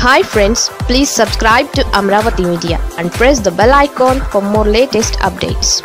hi friends please subscribe to Amaravati media and press the bell icon for more latest updates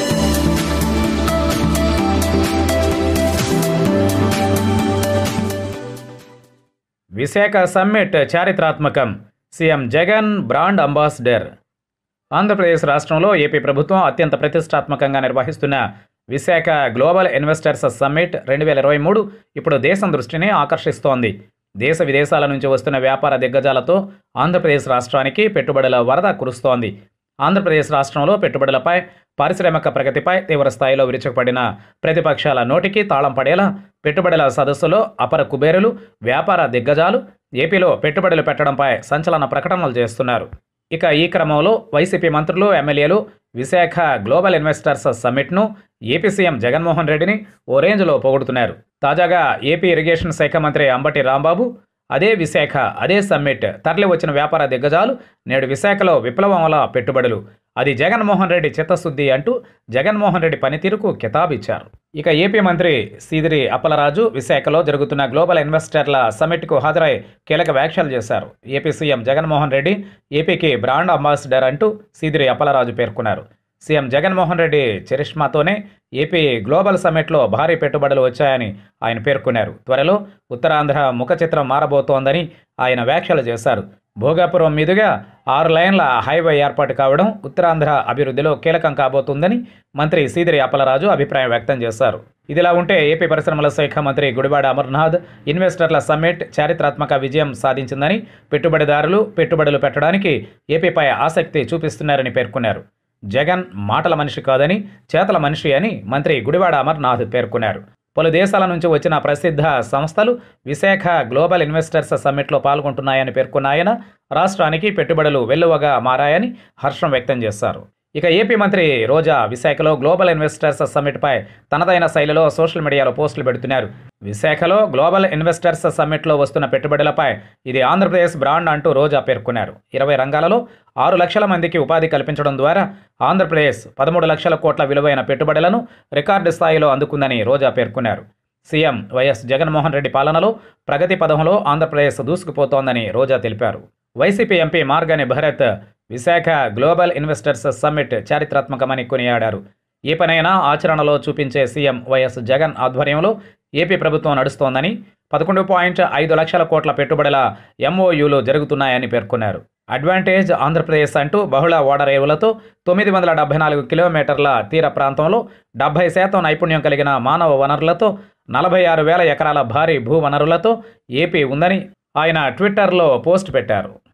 Visakha summit చారిత్రాత్మకం CM Jagan brand ambassador Andhra Pradesh రాష్ట్రంలో AP ప్రభుత్వం అత్యంత ప్రతిష్టాత్మకంగా నిర్వహిస్తున్న Visakha global investors summit రెండు వేల ఇరవై మూడు ఇప్పుడు దేశం దృష్టిని ఆకర్షిస్తోంది దేశ విదేశాల నుంచి వస్తున్న వ్యాపార దిగ్గజాలతో ఆంధ్రప్రదేశ్ రాష్ట్రానికి పెట్టుబడుల వరద కురుస్తోంది ఆంధ్రప్రదేశ్ రాష్ట్రంలో పెట్టుబడులపై పారిశ్రామిక ప్రగతిపై తీవ్ర స్థాయిలో విరుచుకుపడిన ప్రతిపక్షాల నోటికి తాళం పడేలా పెట్టుబడుల సదస్సులో అపర కుబేరులు వ్యాపార దిగ్గజాలు ఏపీలో పెట్టుబడులు పెట్టడంపై సంచలన ప్రకటనలు చేస్తున్నారు ఇక ఈ క్రమంలో వైసీపీ మంత్రులు ఎమ్మెల్యేలు విశాఖ గ్లోబల్ ఇన్వెస్టర్స్ సమ్మిట్ను ఏపీ సీఎం జగన్మోహన్ రెడ్డిని ఓ రేంజ్లో పొగుడుతున్నారు తాజాగా ఏపీ ఇరిగేషన్ శాఖ మంత్రి అంబటి రాంబాబు అదే విశాఖ అదే సమ్మిట్ తరలి వచ్చిన వ్యాపార దిగ్గజాలు నేడు విశాఖలో విప్లవంలా పెట్టుబడులు అది జగన్మోహన్ రెడ్డి చిత్తశుద్ధి అంటూ జగన్మోహన్ రెడ్డి పనితీరుకు కితాబిచ్చారు ఇక ఏపీ మంత్రి సీదిరి అప్పలరాజు విశాఖలో జరుగుతున్న గ్లోబల్ ఇన్వెస్టర్ల సమ్మిట్కు హాజరై కీలక వ్యాఖ్యలు చేశారు ఏపీ సీఎం జగన్మోహన్ రెడ్డి ఏపీకి బ్రాండ్ అంబాసిడర్ అంటూ సీదిరి అప్పలరాజు పేర్కొన్నారు సీఎం జగన్మోహన్ రెడ్డి చరిష్మాతోనే ఏపీ గ్లోబల్ సమ్మిట్లో భారీ పెట్టుబడులు వచ్చాయని ఆయన పేర్కొన్నారు త్వరలో ఉత్తరాంధ్ర ముఖ చిత్రం మారబోతోందని ఆయన వ్యాఖ్యలు చేశారు భోగాపురం మీదుగా ఆరు లైన్ల హైవే ఏర్పాటు కావడం ఉత్తరాంధ్ర అభివృద్ధిలో కీలకం కాబోతుందని మంత్రి సీదిరి అప్పలరాజు అభిప్రాయం వ్యక్తం చేశారు ఇదిలా ఉంటే ఏపీ పరిశ్రమల శాఖ మంత్రి గుడివాడ అమర్నాథ్ ఇన్వెస్టర్ల సమ్మిట్ చారిత్రాత్మక విజయం సాధించిందని పెట్టుబడిదారులు పెట్టుబడులు పెట్టడానికి ఏపీపై ఆసక్తి చూపిస్తున్నారని పేర్కొన్నారు జగన్ మాటల మనిషి కాదని చేతల మనిషి అని మంత్రి గుడివాడ అమర్నాథ్ పేర్కొన్నారు పలు దేశాల నుంచి వచ్చిన ప్రసిద్ధ సంస్థలు విశాఖ గ్లోబల్ ఇన్వెస్టర్స్ సమ్మిట్లో పాల్గొంటున్నాయని పేర్కొన్న ఆయన రాష్ట్రానికి పెట్టుబడులు వెల్లువగా మారాయని హర్షం వ్యక్తం చేశారు ఇక ఏపీ మంత్రి రోజా విశాఖలో గ్లోబల్ ఇన్వెస్టర్స్ సమ్మిట్పై తనదైన శైలిలో సోషల్ మీడియాలో పోస్టులు పెడుతున్నారు విశాఖలో గ్లోబల్ ఇన్వెస్టర్స్ సమ్మిట్లో వస్తున్న పెట్టుబడులపై ఇది ఆంధ్రప్రదేశ్ బ్రాండ్ అంటూ రోజా పేర్కొన్నారు ఇరవై రంగాలలో ఆరు లక్షల మందికి ఉపాధి కల్పించడం ద్వారా ఆంధ్రప్రదేశ్ పదమూడు లక్షల కోట్ల విలువైన పెట్టుబడులను రికార్డు స్థాయిలో అందుకుందని రోజా పేర్కొన్నారు సీఎం వైఎస్ జగన్మోహన్ రెడ్డి పాలనలో ప్రగతి పదంలో ఆంధ్రప్రదేశ్ దూసుకుపోతోందని రోజా తెలిపారు YCP MP Margani Bharat Visakha global investors summit చారిత్రాత్మకమని కొనియాడారు ఏ పనైనా ఆచరణలో చూపించే సీఎం వైఎస్ జగన్ ఆధ్వర్యంలో ఏపీ ప్రభుత్వం నడుస్తోందని పదకొండు పాయింట్ ఐదు లక్షల కోట్ల పెట్టుబడుల ఎంఓయూలు జరుగుతున్నాయని పేర్కొన్నారు అడ్వాంటేజ్ ఆంధ్రప్రదేశ్ అంటూ బహుళ ఓడరేవులతో తొమ్మిది వందల డెబ్బై నాలుగు కిలోమీటర్ల తీర ప్రాంతంలో డెబ్బై శాతం నైపుణ్యం కలిగిన మానవ వనరులతో నలభై ఆరు వేల ఎకరాల భారీ భూ వనరులతో ఏపీ ఉందని ఆయన ట్విట్టర్లో పోస్ట్ పెట్టారు